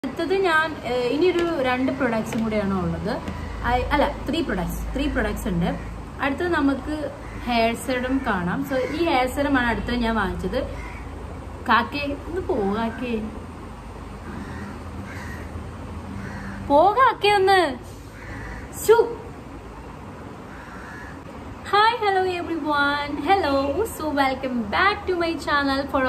അടുത്തത് ഞാൻ ഏഹ്, ഇനിയൊരു രണ്ട് പ്രൊഡക്ട്സും കൂടെയാണ് ഉള്ളത് ഐ- അല്ല ത്രീ പ്രൊഡക്ട്സ് ത്രീ പ്രൊഡക്ട്സ് ഉണ്ട് അടുത്തത് നമുക്ക് ഹെയർ സെറം കാണാം സോ ഈ ഹെയർ സെറം ആണ് അടുത്തത് ഞാൻ വാങ്ങിച്ചത് കാക്കേ ഒന്ന് പോകാക്കേ പോകാക്കേ ഒന്ന് ശു hi hello everyone hello so welcome back to my channel for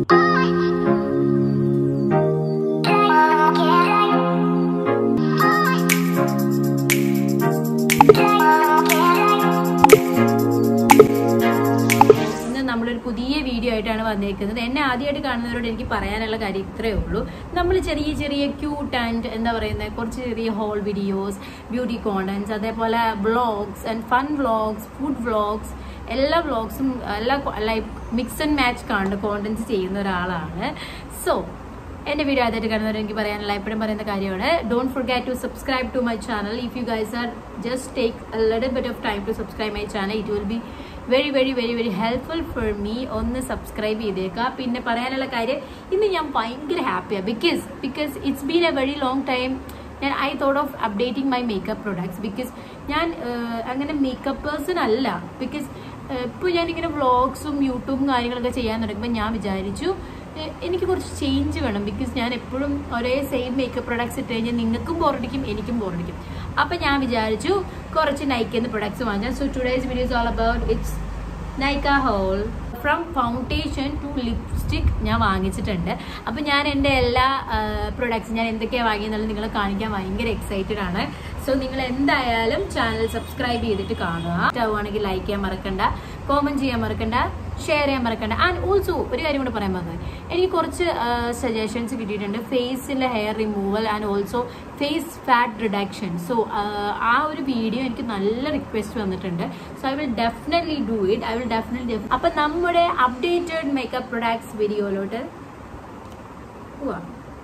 ഇന്ന് നമ്മളൊരു പുതിയ വീഡിയോ ആയിട്ടാണ് വന്നേക്കുന്നത് എന്നെ ആദ്യമായിട്ട് കാണുന്നവരോട് എനിക്ക് പറയാനുള്ള കാര്യം ഇത്രയേ ഉള്ളൂ നമ്മൾ ചെറിയ ചെറിയ ക്യൂട്ട് ആൻഡ് എന്താ പറയുന്നത് കുറച്ച് ചെറിയ ഹോൾ വീഡിയോസ് ബ്യൂട്ടി കോണ്ടൻസ് അതേപോലെ vlogs and fun vlogs food vlogs എല്ലാ വ്ളോഗ്സും എല്ലാ ലൈക്ക് മിക്സ് ആൻഡ് മാച്ച് കാണുന്ന കോണ്ടൻസ് ചെയ്യുന്ന ഒരാളാണ് സോ എന്റെ വീഡിയോ ആദ്യമായിട്ട് കാണുന്നവർ എനിക്ക് പറയാനുള്ള എപ്പോഴും പറയുന്ന കാര്യമാണ് don't forget to subscribe to my channel if you guys are just take little bit of time to subscribe my channel it will be very very very very helpful for me ഒന്ന് subscribe ചെയ്തേക്കുക പിന്നെ പറയാനുള്ള കാര്യം ഇന്ന് ഞാൻ ഭയങ്കര ഹാപ്പിയാണ് because because it's been a very long time ഞാൻ I thought of updating my makeup products because ഞാൻ ഏഹ്, അങ്ങനെ മേക്കപ്പ് പേഴ്സൺ അല്ല ബിക്കോസ് ഇപ്പോൾ ഞാനിങ്ങനെ വ്ളോഗ്സും യൂട്യൂബും കാര്യങ്ങളൊക്കെ ചെയ്യാൻ തുടങ്ങുമ്പോൾ ഞാൻ വിചാരിച്ചു ഏഹ്, എനിക്ക് കുറച്ച് ചേഞ്ച് വേണം ബിക്കോസ് ഞാൻ എപ്പോഴും ഒരേ സെയിം മേക്കപ്പ് പ്രൊഡക്ട്സ് ഇട്ട് കഴിഞ്ഞാൽ നിങ്ങൾക്കും ബോറടിക്കും എനിക്കും ബോറടിക്കും അപ്പം ഞാൻ വിചാരിച്ചു കുറച്ച് നൈക്കുന്ന പ്രൊഡക്ട്സ് വാങ്ങാം so today's videos all about it's Nykaa haul from foundation to lipstick ഞാൻ വാങ്ങിച്ചിട്ടുണ്ട് അപ്പം ഞാൻ എൻ്റെ എല്ലാ പ്രൊഡക്ട്സും ഞാൻ എന്തൊക്കെയാണ് വാങ്ങിയെന്നുള്ളത് നിങ്ങളെ കാണിക്കാൻ ഭയങ്കര എക്സൈറ്റഡ് ആണ് സോ നിങ്ങൾ എന്തായാലും ചാനൽ സബ്സ്ക്രൈബ് ചെയ്തിട്ട് കാണുക ഇഷ്ടമാണെങ്കിൽ ലൈക്ക് ചെയ്യാൻ മറക്കണ്ട കോമൻറ്റ് ചെയ്യാൻ മറക്കണ്ട ഷെയർ ചെയ്യാൻ മറക്കണ്ട ആൻഡ് ഓൾസോ ഒരു കാര്യം കൂടെ പറയാൻ മറന്നു എനിക്ക് കുറച്ച് സജഷൻസ് കിട്ടിയിട്ടുണ്ട് ഫേസിലെ hair removal and also face fat reduction so ആ ഒരു വീഡിയോ എനിക്ക് നല്ല റിക്വസ്റ്റ് വന്നിട്ടുണ്ട് so I will definitely do it I will definitely അപ്പം നമ്മുടെ അപ്ഡേറ്റഡ് മേക്കപ്പ് പ്രൊഡക്ട്സ് വീഡിയോയിലോട്ട് പോവാം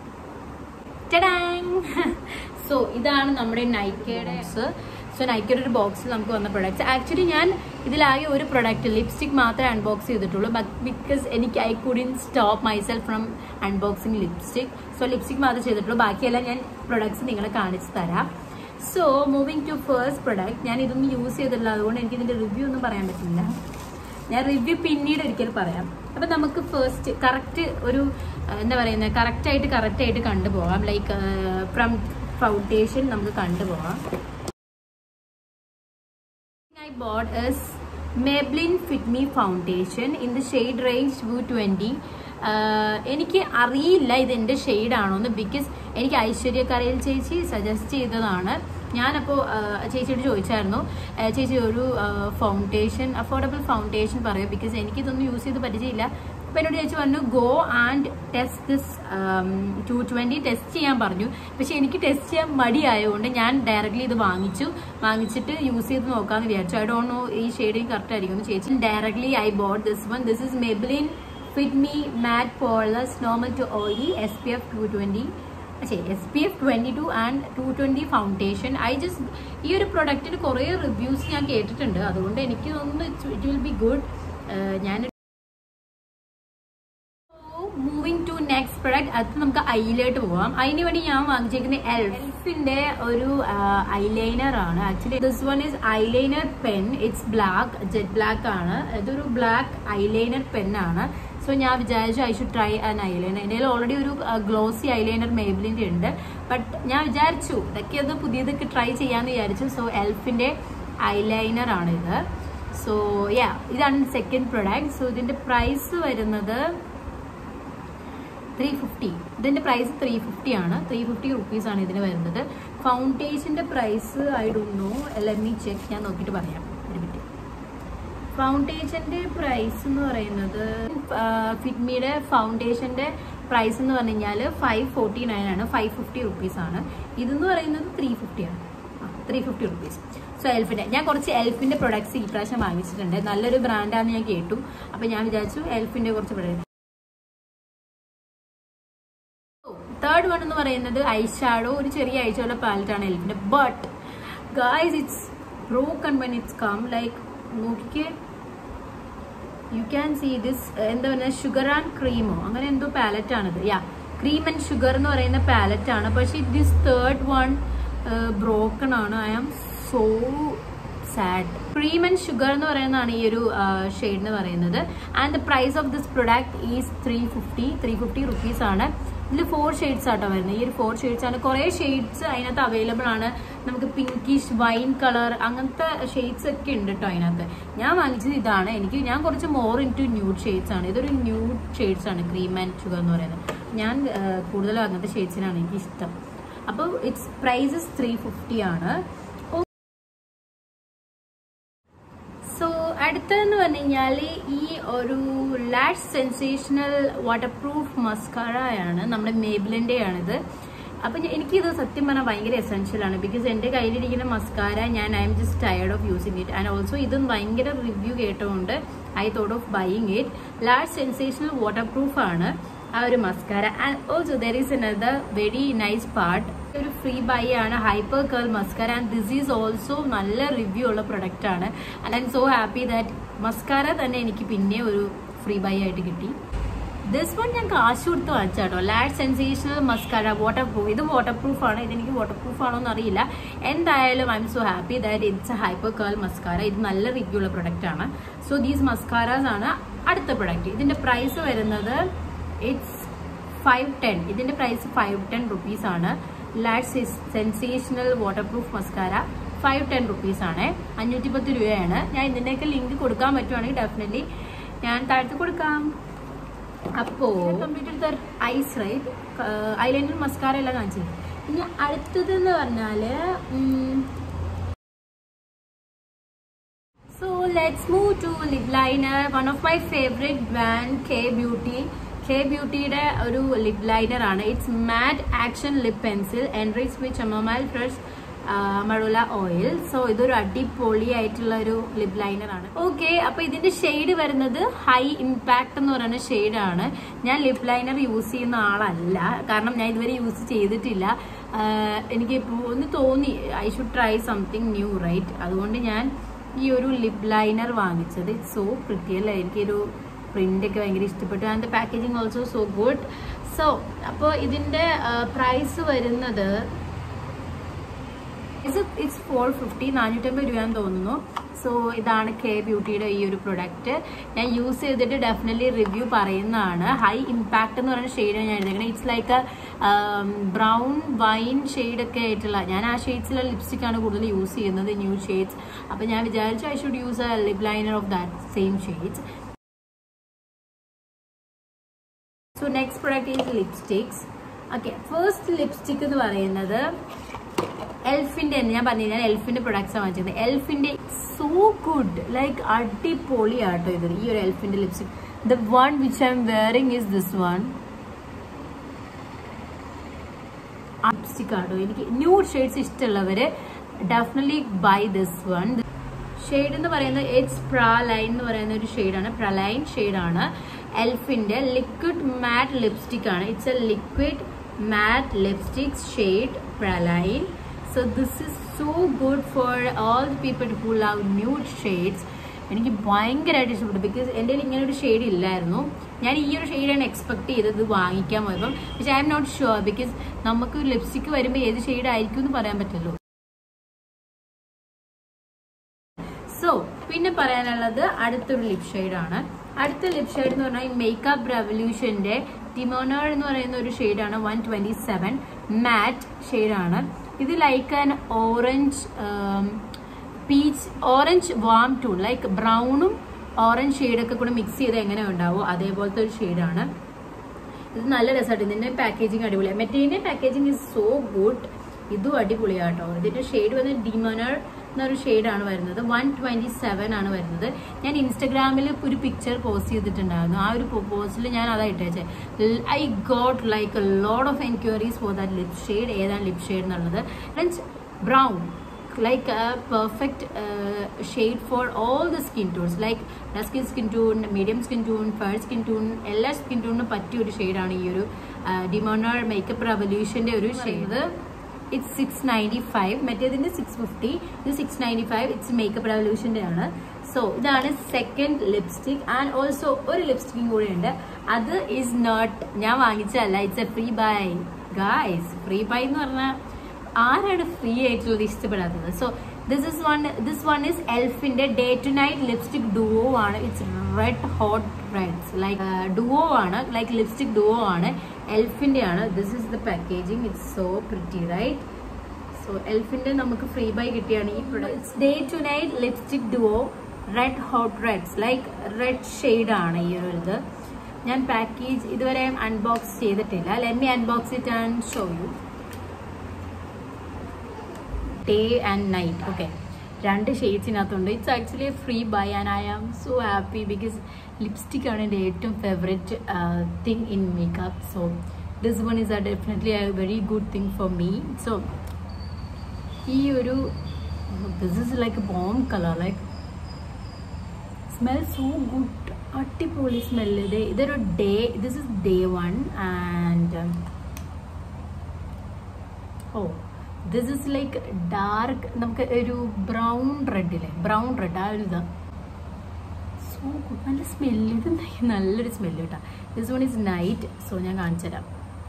സോ ഇതാണ് നമ്മുടെ നൈക്കയുടെ സോ നൈക്കയുടെ ഒരു ബോക്സിൽ നമുക്ക് വന്ന പ്രൊഡക്ട്സ് ആക്ച്വലി ഞാൻ ഇതിലാകെ ഒരു പ്രൊഡക്റ്റ് ലിപ്സ്റ്റിക് മാത്രമേ അൺബോക്സ് ചെയ്തിട്ടുള്ളൂ ബട്ട് ബിക്കോസ് എനിക്ക് I couldn't stop myself from unboxing lipstick so lipstick മാത്രമേ ചെയ്തിട്ടുള്ളൂ ബാക്കിയെല്ലാം ഞാൻ പ്രൊഡക്ട്സ് നിങ്ങളെ കാണിച്ചു തരാം so moving to first product ഞാൻ ഇതൊന്നും യൂസ് ചെയ്തിട്ടില്ല അതുകൊണ്ട് എനിക്ക് ഇതിന്റെ റിവ്യൂ ഒന്നും പറയാൻ പറ്റില്ല ഞാൻ റിവ്യൂ പിന്നീട് ഒരിക്കൽ പറയാം അപ്പൊ നമുക്ക് ഫസ്റ്റ് കറക്റ്റ് ഒരു ആ, എന്താ പറയുന്നത് കറക്റ്റ് ആയിട്ട് കറക്റ്റ് ആയിട്ട് കണ്ടുപോകാം ലൈക്ക് ഫ്രം ഫൗണ്ടേഷൻ നമുക്ക് കണ്ടുപോകാം I bought is Maybelline Fit Me Foundation in the shade range View 20. ആഹ് എനിക്ക് അറിയില്ല ഇത് എൻ്റെ ഷെയ്ഡാണോന്ന് ബിക്കോസ് എനിക്ക് ഐശ്വര്യ കരയിൽ ചേച്ചി സജസ്റ്റ് ചെയ്തതാണ് ഞാനപ്പോൾ ചേച്ചിയോട് ചോദിച്ചായിരുന്നു ആഹ് ചേച്ചി ഒരു ഫൗണ്ടേഷൻ അഫോർഡബിൾ ഫൗണ്ടേഷൻ പറയും ബിക്കോസ് എനിക്കിതൊന്നും യൂസ് ചെയ്ത് പരിചയമില്ല അപ്പോൾ എന്നോട് ചേച്ചി പറഞ്ഞു go and test this two twenty test ചെയ്യാൻ പറഞ്ഞു പക്ഷെ എനിക്ക് ടെസ്റ്റ് ചെയ്യാൻ മടിയായതുകൊണ്ട് ഞാൻ ഡയറക്റ്റ്ലി ഇത് വാങ്ങിച്ചു വാങ്ങിച്ചിട്ട് യൂസ് ചെയ്ത് നോക്കാമെന്ന് വിചാരിച്ചു ഐ ഡോണ്ട് നോ ഈ ഷെയ്ഡിങ് കറക്റ്റ് ആയിരിക്കും ചേച്ചി directly I bought this one this is Maybelline Fit Me matte poreless normal to oily S P F two twenty ശരി S P F twenty two and two twenty foundation I just ഈ ഒരു പ്രൊഡക്റ്റിന് കുറേ reviews ഞാൻ കേട്ടിട്ടുണ്ട് അതുകൊണ്ട് എനിക്ക് തോന്നുന്നു it will be good ഞാൻ മൂവിങ് ടു നെക്സ്റ്റ് പ്രൊഡക്റ്റ് അത് നമുക്ക് ഐയിലോട്ട് പോവാം അതിന് വേണ്ടി ഞാൻ വാങ്ങിച്ചേക്കുന്ന എൽഫിന്റെ ഒരു ഐലൈനർ ആണ് actually this one is eyeliner pen it's black jet black ആണ് ഇതൊരു ബ്ലാക്ക് ഐലൈനർ പെൻ ആണ് സോ ഞാൻ വിചാരിച്ചു I should try an eyeliner എൻ്റെ ഓൾറെഡി ഒരു ഗ്ലോസി ഐലൈനർ മേബിലിൻ്റെ ഉണ്ട് ബട്ട് ഞാൻ വിചാരിച്ചു ഇതൊക്കെ ഒന്ന് പുതിയതൊക്കെ ട്രൈ ചെയ്യാമെന്ന് വിചാരിച്ചു സോ എൽഫിന്റെ ഐലൈനർ ആണ് ഇത് സോ യാ ഇതാണ് സെക്കൻഡ് പ്രൊഡക്റ്റ് സോ ഇതിന്റെ പ്രൈസ് വരുന്നത് ത്രീ ഫിഫ്റ്റി ഇതിന്റെ പ്രൈസ് ത്രീ ഫിഫ്റ്റി ആണ് ത്രീ ഫിഫ്റ്റി റുപ്പീസ് ആണ് ഇതിന് വരുന്നത് ഫൗണ്ടേഷന്റെ price I don't know let me check ഞാൻ നോക്കിയിട്ട് പറയാം ഒരു മിനിറ്റ് ഫൗണ്ടേഷന്റെ പ്രൈസ് എന്ന് പറയുന്നത് ഫിറ്റ്മിയുടെ ഫൗണ്ടേഷന്റെ പ്രൈസ് എന്ന് പറഞ്ഞു കഴിഞ്ഞാൽ ഫൈവ് ഫോർട്ടി നയൻ ആണ് ഫൈവ് ഫിഫ്റ്റി റുപ്പീസ് ആണ് ഇതെന്ന് പറയുന്നത് ത്രീ ഫിഫ്റ്റി ആണ് ത്രീ ഫിഫ്റ്റി റുപ്പീസ് സോ എൽഫിന്റെ ഞാൻ കുറച്ച് എൽഫിന്റെ പ്രൊഡക്ട്സ് ഈ പ്രാവശ്യം വാങ്ങിച്ചിട്ടുണ്ട് നല്ലൊരു ബ്രാൻഡാണെന്ന് ഞാൻ കേട്ടു അപ്പൊ ഞാൻ വിചാരിച്ചു എൽഫിന്റെ കുറച്ച് പ്രൊഡക്റ്റ് തേർഡ് വൺ എന്ന് പറയുന്നത് ഐഷാഡോ ഒരു ചെറിയ ഐഷാഡോ പാലറ്റ് ആണ് എൽഫിന്റെ but guys it's broken when it's come like നോക്കിക്കേ യു ക്യാൻ സീ ദിസ് എന്താ പറയുക ഷുഗർ ആൻഡ് ക്രീമോ അങ്ങനെ എന്തോ പാലറ്റ് ആണിത് യാ ക്രീം ആൻഡ് ഷുഗർ എന്ന് പറയുന്ന പാലറ്റ് ആണ് പക്ഷെ ദിസ് തേർഡ് വൺ ബ്രോക്കൺ ആണ് I am so sad cream and sugar എന്ന് പറയുന്നതാണ് ഈ ഒരു ഷെയ്ഡ് എന്ന് പറയുന്നത് and the price of this product is three fifty three fifty rupees ആണ് ഇതിൽ ഫോർ ഷെയ്ഡ്സ് ആട്ടോ വരുന്നത് ഈ ഒരു ഫോർ ഷെയ്ഡ്സ് ആണ് കുറേ ഷെയ്ഡ്സ് അതിനകത്ത് അവൈലബിൾ ആണ് നമുക്ക് പിങ്കിഷ് വൈൻ കളർ അങ്ങനത്തെ ഷെയ്ഡ്സ് ഒക്കെ ഉണ്ട് കേട്ടോ അതിനകത്ത് ഞാൻ വാങ്ങിച്ചത് ഇതാണ് എനിക്ക് ഞാൻ കുറച്ച് more into nude shades ആണ് ഇതൊരു ന്യൂഡ് ഷെയ്ഡ്സ് ആണ് ക്രീം ആൻഡ് ഷുഗർ എന്ന് പറയുന്നത് ഞാൻ കൂടുതലും അങ്ങനത്തെ ഷെയ്ഡ്സിനാണ് എനിക്ക് ഇഷ്ടം അപ്പോൾ ഇറ്റ്സ് പ്രൈസസ് ത്രീ ഫിഫ്റ്റി ആണ് സോ അടുത്തതെന്ന് പറഞ്ഞു കഴിഞ്ഞാൽ ഈ ഒരു ലാഷ് സെൻസേഷണൽ വാട്ടർ പ്രൂഫ് മസ്കാറയാണ് നമ്മുടെ മേബിലിൻ്റെ ആണിത് അപ്പം എനിക്കിത് സത്യം പറഞ്ഞാൽ ഭയങ്കര എസെൻഷ്യൽ ആണ് ബിക്കോസ് എൻ്റെ കയ്യിലിരിക്കുന്ന മസ്കാര ഞാൻ I'm just tired of using it and also ഇതും ഭയങ്കര റിവ്യൂ കേട്ടുകൊണ്ട് I thought of buying it lash sensational waterproof ആണ് ആ ഒരു mascara and also there is another very nice part ഒരു ഫ്രീ ബൈ ആണ് hyper curl mascara and this is also നല്ല review ഉള്ള പ്രൊഡക്റ്റ് ആണ് and I'm so happy that mascara തന്നെ എനിക്ക് പിന്നെ ഒരു ഫ്രീ ബൈ ആയിട്ട് കിട്ടി ദിസ് വൺ ഞാൻ കാശ് കൊടുത്ത് വാങ്ങിച്ചാട്ടോ lash sensational mascara waterproof ഇത് വാട്ടർ പ്രൂഫ് ആണ് ഇതെനിക്ക് വാട്ടർ പ്രൂഫ് ആണോ എന്ന് അറിയില്ല എന്തായാലും I'm so happy that it's a hyper curl mascara ഇത് നല്ല റിവ്യൂ ഉള്ള പ്രൊഡക്റ്റ് ആണ് സോ ദീസ് മസ്കാരാസ് ആണ് അടുത്ത പ്രൊഡക്റ്റ് ഇതിന്റെ പ്രൈസ് വരുന്നത് ഇറ്റ്സ് ഫൈവ് ടെൻ ഇതിന്റെ പ്രൈസ് ഫൈവ് ടെൻ റുപ്പീസ് ആണ് lash sensational waterproof mascara five ten rupees ആണ് അഞ്ഞൂറ്റി പത്ത് രൂപയാണ് ഞാൻ ഇതിൻ്റെയൊക്കെ ലിങ്ക് കൊടുക്കാൻ പറ്റുവാണെങ്കിൽ ഡെഫിനറ്റ്ലി ഞാൻ താഴ്ത്തി കൊടുക്കാം അപ്പോ complete eyes right eyeliner mascara എല്ലാം കാണിച്ചത് ഇനി അടുത്തത് എന്ന് പറഞ്ഞാല് so let's move to lip liner one of my favourite brand K beauty K ബ്യൂട്ടിയുടെ ഒരു ലിപ് ലൈനർ ആണ് it's matte action lip pencil enrich with chamomile fresh മഴുല ഓയിൽ സോ ഇതൊരു അടിപൊളി ആയിട്ടുള്ള ഒരു ലിപ് ലൈനർ ആണ് ഓക്കെ അപ്പൊ ഇതിന്റെ ഷെയ്ഡ് വരുന്നത് ഹൈ ഇമ്പാക്ട് എന്ന് പറയുന്ന ഷെയ്ഡാണ് ഞാൻ ലിപ് ലൈനർ യൂസ് ചെയ്യുന്ന ആളല്ല കാരണം ഞാൻ ഇതുവരെ യൂസ് ചെയ്തിട്ടില്ല എനിക്ക് ഒന്ന് തോന്നി I should try something new right അതുകൊണ്ട് ഞാൻ ഈ ഒരു ലിപ് ലൈനർ വാങ്ങിച്ചത് ഇറ്റ്സ് സോ പ്രിറ്റി അല്ലേ എനിക്കൊരു പ്രിന്റ് ഒക്കെ ഭയങ്കര ഇഷ്ടപ്പെട്ടു and packaging also so good so അപ്പോൾ ഇതിന്റെ പ്രൈസ് വരുന്നത് ഇറ്റ്സ് ഫോർ ഫിഫ്റ്റി നാനൂറ്റമ്പത് രൂപയാന്ന് തോന്നുന്നു സോ ഇതാണ് കെ ബ്യൂട്ടിയുടെ ഈ ഒരു പ്രൊഡക്റ്റ് ഞാൻ യൂസ് ചെയ്തിട്ട് ഡെഫിനറ്റ്ലി റിവ്യൂ പറയുന്നതാണ് ഹൈ ഇമ്പാക്ട് എന്ന് പറയുന്ന ഷെയ്ഡാണ് ഞാൻ എടുക്കുന്നത് ഇറ്റ്സ് ലൈക്ക് ബ്രൗൺ വൈൻ ഷെയ്ഡൊക്കെ ആയിട്ടുള്ള ഞാൻ ആ ഷെയ്ഡ്സിലുള്ള ലിപ്സ്റ്റിക് ആണ് കൂടുതൽ യൂസ് ചെയ്യുന്നത് ന്യൂ ഷെയ്ഡ്സ് അപ്പം ഞാൻ വിചാരിച്ചു I should use a lip liner of that same shades so next product is lipsticks okay first lipstick എന്ന് പറയുന്നത് എൽഫിന്റെ ഞാൻ പറഞ്ഞു ഞാൻ എൽഫിന്റെ പ്രൊഡക്ട്സ് വാങ്ങിച്ചത് എൽഫിന്റെ സോ ഗുഡ് ലൈക്ക് അടിപൊളിയാട്ടോ ഇത് ഈ ഒരു എൽഫിന്റെ lipstick the one which I'm wearing is this one lipstick ആട്ടോ എനിക്ക് ന്യൂഡ് ഷെയ്ഡ്സ് ഇഷ്ടമുള്ളവര് definitely buy this one shade എന്ന് പറയുന്നത് ഇറ്റ്സ് പ്രാലൈൻ എന്ന് പറയുന്ന ഒരു ഷെയ്ഡാണ് പ്രലൈൻ ഷെയ്ഡാണ് എൽഫിന്റെ ലിക്വിഡ് മാറ്റ് ലിപ്സ്റ്റിക് ആണ് it's a liquid matte lipstick shade praline so this is so good for all the people who love nude shades എനിക്ക് ഭയങ്കരമായിട്ട് ഇഷ്ടപ്പെട്ടു ബിക്കോസ് എൻ്റെ ഇങ്ങനെ ഒരു ഷെയ്ഡ് ഇല്ലായിരുന്നു ഞാൻ ഈ ഒരു ഷെയ്ഡാണ് എക്സ്പെക്ട് ചെയ്തത് വാങ്ങിക്കാൻ പോയപ്പം പക്ഷെ I'm not sure because നമുക്ക് ലിപ്സ്റ്റിക് വരുമ്പോൾ ഏത് ഷെയ്ഡ് ആയിരിക്കും എന്ന് പറയാൻ പറ്റുള്ളൂ സോ പിന്നെ പറയാനുള്ളത് അടുത്തൊരു ലിപ് ഷെയ്ഡാണ് അടുത്ത ലിപ് ഷെയ്ഡ് എന്ന് പറഞ്ഞാൽ മേക്കപ്പ് റെവല്യൂഷന്റെ ടിമോണർ എന്ന് പറയുന്ന ഒരു ഷെയ്ഡാണ് വൺ ട്വന്റി സെവൻ മാറ്റ് ഷെയ്ഡാണ് ഇത് like an orange peach orange warm tone like ബ്രൗണും ഓറഞ്ച് ഷെയ്ഡൊക്കെ കൂടെ മിക്സ് ചെയ്ത് എങ്ങനെ ഉണ്ടാവും അതേപോലത്തെ ഒരു ഷെയ്ഡാണ് ഇത് നല്ല രസമായിട്ട് ഇതിന്റെ പാക്കേജിങ് അടിപൊളിയാണ് മെറ്റീരിയലിന്റെ പാക്കേജിങ് ഇസ് സോ ഗുഡ് ഇതും അടിപൊളിയാട്ടോ ഇതിന്റെ ഷെയ്ഡ് വന്ന് ഡിമോണർ എന്നൊരു ഷെയ്ഡാണ് വരുന്നത് വൺ ട്വന്റി സെവൻ ആണ് വരുന്നത് ഞാൻ ഇൻസ്റ്റഗ്രാമിൽ ഒരു പിക്ചർ പോസ്റ്റ് ചെയ്തിട്ടുണ്ടായിരുന്നു ആ ഒരു പോസ്റ്റിൽ ഞാൻ അതാ ഇട്ടേച്ചേ I got like load of enquiries for that lip shade ഏതാണ് ലിപ് ഷെയ്ഡ് എന്നുള്ളത് means brown like a perfect uh, shade for all the skin tones like dusky skin tone medium skin tone fair skin tone എല്ലാ skin ടൂണിനും പറ്റിയ ഒരു ഷെയ്ഡാണ് ഈ ഒരു ഡിമോണർ മേക്കപ്പ് റവല്യൂഷന്റെ ഒരു shade it's six ninety five മറ്റേതിന്റെ സിക്സ് ഫിഫ്റ്റി ഇത് six ninety five it's makeup റവല്യൂഷന്റെ ആണ് സോ ഇതാണ് സെക്കൻഡ് ലിപ്സ്റ്റിക് ആൻഡ് ഓൾസോ ഒരു ലിപ്സ്റ്റിക്കും കൂടെ ഉണ്ട് അത് ഈസ് നോട്ട് ഞാൻ വാങ്ങിച്ചതല്ല it's a freebie guys freebie എന്ന് പറഞ്ഞാൽ ആരാണ് ഫ്രീ ആയിട്ടുള്ളത് ഇഷ്ടപ്പെടാത്തത് so this is one this one is എൽഫിന്റെ day to night lipstick duo ആണ് it's red hot reds like duo ആണ് ലൈക്ക് ലിപ്സ്റ്റിക് ഡുവോ ആണ് എൽഫിന്റെ ആണ് this is the packaging it's so pretty right so എൽഫിന്റെ നമുക്ക് ഫ്രീ ബൈ കിട്ടിയാണ് ഈ products day to night lipstick duo red hot reds like red shade ആണ് ഈ ഒരു ഇത് ഞാൻ പാക്കേജ് ഇതുവരെ അൺബോക്സ് ചെയ്തിട്ടില്ല let me unbox it and show you day and night okay രണ്ട് ഷെയ്ഡ്സിനകത്തുണ്ട് it's actually freebie and I am so happy because lipstick ആണ് എൻ്റെ ഏറ്റവും favourite thing in makeup so this one is a definitely a very good thing for me so ഈ ഒരു this is like balm colour like smell so good അടിപൊളി smell ഇത് ഇതൊരു day this is day one and oh this is like dark നമുക്ക് ഒരു brown റെഡില്ലേ brown red ആ ഒരു ഇതാ സോ ഗുഡ് നല്ല സ്മെല്ല് ഇത് നല്ലൊരു സ്മെല്ല് കേട്ടോ this one is night so ഞാൻ കാണിച്ചു തരാം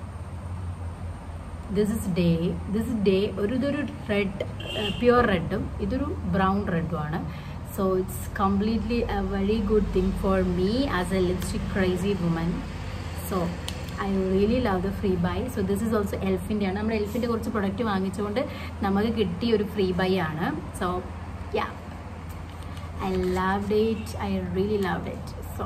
this is day this is day ഒരു ഇതൊരു റെഡ് പ്യുവർ റെഡും ഇതൊരു ബ്രൗൺ റെഡും ആണ് so it's completely a very good thing for me as a lipstick crazy woman so I really love the freebie so this is also എൽഫിൻ്റെ ആണ് നമ്മൾ എൽഫിൻ്റെ കുറച്ച് പ്രൊഡക്റ്റ് വാങ്ങിച്ചുകൊണ്ട് നമുക്ക് കിട്ടിയ ഒരു ഫ്രീ ബൈ ആണ് so yeah I love it I really love it so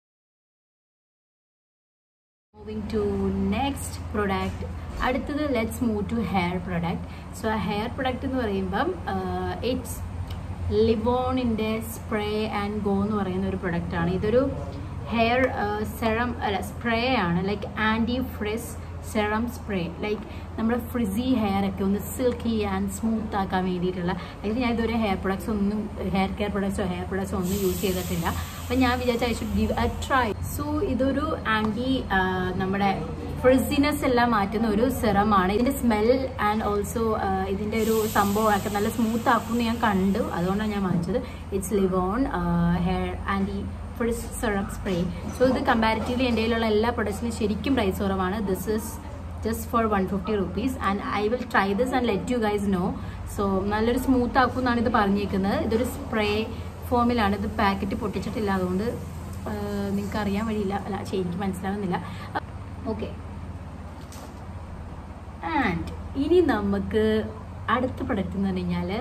moving to next product അടുത്തത് let's move to hair product so ആ ഹെയർ പ്രൊഡക്റ്റ് എന്ന് പറയുമ്പം ഇറ്റ്സ് ലിവോണിൻ്റെ സ്പ്രേ ആൻഡ് ഗോ എന്ന് പറയുന്ന ഒരു പ്രൊഡക്റ്റാണ് ഇതൊരു ഹെയർ സെറം അല്ല സ്പ്രേ ആണ് like anti frizz serum spray like നമ്മുടെ ഫ്രിസി ഹെയർ ഒക്കെ ഒന്ന് സിൽക്കി ആൻഡ് സ്മൂത്ത് ആക്കാൻ വേണ്ടിയിട്ടുള്ള അതിൽ ഞാൻ ഇതുവരെ ഹെയർ പ്രൊഡക്ട്സ് ഒന്നും ഹെയർ കെയർ പ്രൊഡക്ട്സോ ഹെയർ പ്രൊഡക്ട്സോ ഒന്നും യൂസ് ചെയ്തിട്ടില്ല അപ്പം ഞാൻ വിചാരിച്ച I should give a try so ഇതൊരു ആൻറ്റി നമ്മുടെ ഫ്രിസിനെസ് എല്ലാം മാറ്റുന്ന ഒരു സെറമാണ് ഇതിന്റെ സ്മെൽ ആൻഡ് ഓൾസോ ഇതിന്റെ ഒരു സംഭവമൊക്കെ നല്ല സ്മൂത്ത് ആക്കുമെന്ന് ഞാൻ കണ്ടു അതുകൊണ്ടാണ് ഞാൻ വാങ്ങിച്ചത് it's Livon hair anti frizz serum spray so ഇത് കമ്പാരിറ്റീവ്ലി എൻ്റെ കയ്യിലുള്ള എല്ലാ പ്രൊഡക്ട്സിനും ശരിക്കും പ്രൈസ് കുറവാണ് this is just for one fifty rupees and I will try this and let you guys know so നല്ലൊരു സ്മൂത്ത് ആക്കും എന്നാണ് ഇത് പറഞ്ഞേക്കുന്നത് ഇതൊരു സ്പ്രേ ഫോമിലാണ് ഇത് പാക്കറ്റ് പൊട്ടിച്ചിട്ടില്ല അതുകൊണ്ട് നിങ്ങൾക്ക് അറിയാൻ വഴിയില്ല അല്ല ശരി എനിക്ക് മനസ്സിലാവുന്നില്ല ഓക്കെ ആൻഡ് ഇനി നമുക്ക് അടുത്ത പ്രൊഡക്റ്റ് എന്ന് പറഞ്ഞു കഴിഞ്ഞാൽ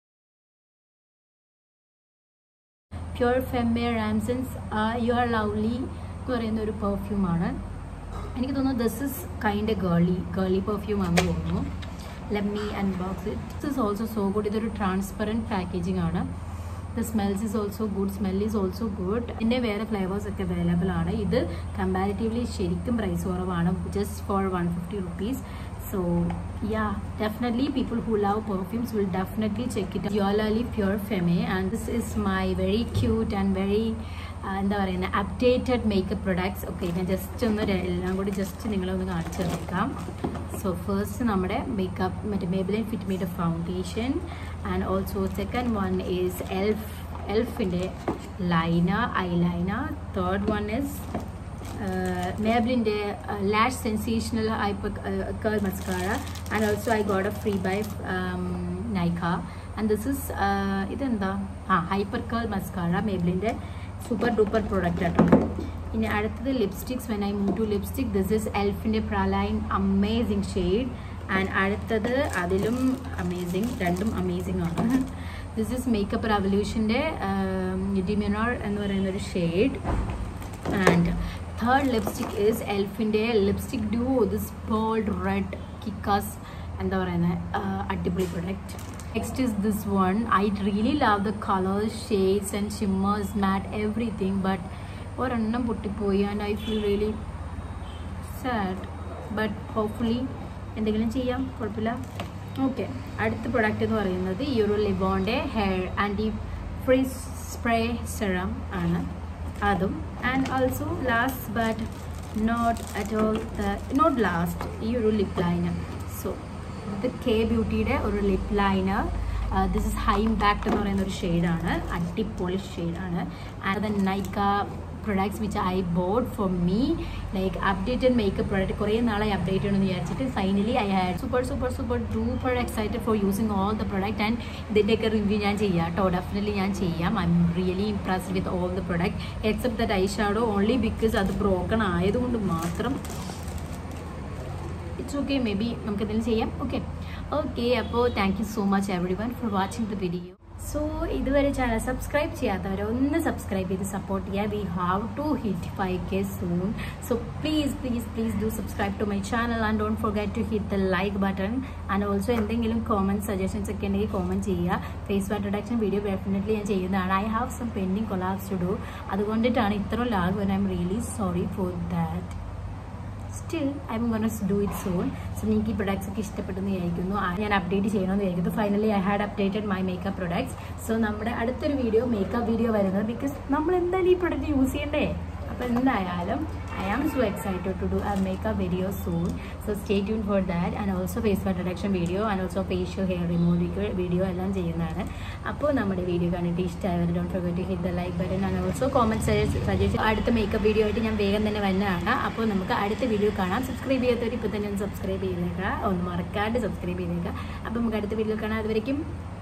pure femme Ramsons you are lovely എന്ന് പറയുന്ന ഒരു പെർഫ്യൂമാണ് എനിക്ക് തോന്നുന്നു this is kind girly girly perfume ആണെന്ന് തോന്നുന്നു lemme unbox it is also so good ഇതൊരു ട്രാൻസ്പെറൻറ്റ് പാക്കേജിംഗ് ആണ് the smells is also good smell is also good ഇതിൻ്റെ വേറെ ഫ്ലേവേഴ്സ് ഒക്കെ അവൈലബിൾ ആണ് ഇത് കമ്പാരിറ്റീവ്ലി ശരിക്കും പ്രൈസ് കുറവാണ് just for one fifty rupees So yeah, definitely people who love perfumes will definitely check it out. Yolali Pure Femme and this is my very cute and very എന്താ പറയുന്നത് updated makeup products okay ഞാൻ just ഒന്ന് എല്ലാം കൂടി just നിങ്ങളൊന്ന് കാണിച്ചു തന്നേക്കാം so first നമ്മുടെ മേക്കപ്പ് മറ്റേ Maybelline fit me foundation and also second one is Elf എൽഫിൻ്റെ liner eye liner third one is Maybelline uh, Lash Sensational Hyper uh, Curl Mascara and also I got a free by um, Nykaa and this is ഇതെന്താ ആ hyper curl mascara മേബിലിൻ്റെ super duper product ആട്ടോ ഇനി അടുത്തത് lipsticks when I move to lipstick this is എൽഫിൻ്റെ praline amazing shade and അടുത്തത് അതിലും amazing രണ്ടും അമേസിങ് ആണ് ദിസ് ഇസ് മേക്കപ്പ് റവല്യൂഷൻ്റെ ഡിമിനോർ എന്ന് പറയുന്ന ഒരു shade and third lipstick is എൽഫിൻ്റെ lipstick duo this bold red kickass എന്താ പറയുന്നത് അടിപൊളി product next is this one I really love the colours shades and shimmers mat everything but ഒരെണ്ണം പൊട്ടിപ്പോയി and I feel really sad but hopefully എന്തെങ്കിലും ചെയ്യാം കുഴപ്പമില്ല okay അടുത്ത പ്രൊഡക്റ്റ് എന്ന് പറയുന്നത് ഈ ഒരു ലിബോൻ്റെ hair anti frizz spray serum ആണ് അതും and also last but not at all the not last ഈ ഒരു ലിപ് ലൈനർ സോ ഇത് കെ ബ്യൂട്ടിയുടെ ഒരു lip liner this is high impact എന്ന് പറയുന്ന ഒരു ഷെയ്ഡാണ് അടിപൊളി ഷെയ്ഡാണ് and the Nykaa products which I bought for me like updated makeup product കുറേ നാളായി അപ്ഡേറ്റ് ചെയ്യണമെന്ന് വിചാരിച്ചിട്ട് finally I had super super super duper excited four using all the product and ഇതിൻ്റെയൊക്കെ റിവ്യൂ ഞാൻ ചെയ്യാം കേട്ടോ ഡെഫിനറ്റ്ലി ഞാൻ ചെയ്യാം I'm really impressed with all the product except that eye shadow only because അത് broken ആയതുകൊണ്ട് മാത്രം it's okay maybe നമുക്ക് എന്തെങ്കിലും ചെയ്യാം ഓക്കെ ഓക്കെ അപ്പോൾ thank you so much everyone for watching the video so ഇതുവരെ channel subscribe ചെയ്യാത്തവർ ഒന്ന് സബ്സ്ക്രൈബ് ചെയ്ത് സപ്പോർട്ട് ചെയ്യുക we have to hit five K soon so please please please do subscribe to my channel and don't forget to hit the like button and also എന്തെങ്കിലും comment suggestions ഒക്കെ ഉണ്ടെങ്കിൽ comment ചെയ്യുക face fat reduction video definitely ഞാൻ ചെയ്യുന്നതാണ് I have some pending collabs to do അതുകൊണ്ടിട്ടാണ് ഇത്ര lag when I'm really sorry for that still I'm gonna do it soon so നിങ്ങൾക്ക് ഈ products ഒക്കെ ഇഷ്ടപ്പെട്ടെന്ന് വിചാരിക്കുന്നു ആ, ഞാൻ അപ്ഡേറ്റ് ചെയ്യണമെന്ന് വിചാരിക്കുന്നു finally I had updated my makeup products so നമ്മുടെ അടുത്തൊരു വീഡിയോ മേക്കപ്പ് വീഡിയോ വരുന്നത് ബിക്കോസ് നമ്മൾ എന്തായാലും ഈ പ്രൊഡക്റ്റ് യൂസ് ചെയ്യണ്ടേ അപ്പോൾ എന്തായാലും I am so excited to do a makeup video soon so stay tuned for that and also face fat reduction video and also facial hair removal video എല്ലാം ചെയ്യുന്നതാണ് അപ്പോൾ നമ്മുടെ വീഡിയോ കണ്ടിട്ട് ഇഷ്ടമായവർ don't forget to hit the like button and also comment suggest അടുത്ത makeup video ആയിട്ട് ഞാൻ വേഗം തന്നെ വരുന്നതാണ് അപ്പോൾ നമുക്ക് അടുത്ത വീഡിയോ കാണാം സബ്സ്ക്രൈബ് ചെയ്യാത്തവർ ഇപ്പോൾ തന്നെ ഒന്ന് സബ്സ്ക്രൈബ് ചെയ്തേക്കാം ഒന്ന് മറക്കാണ്ട് സബ്സ്ക്രൈബ് ചെയ്തേക്കാം അപ്പോൾ നമുക്ക് അടുത്ത വീഡിയോ കാണാം അതുവരയ്ക്കും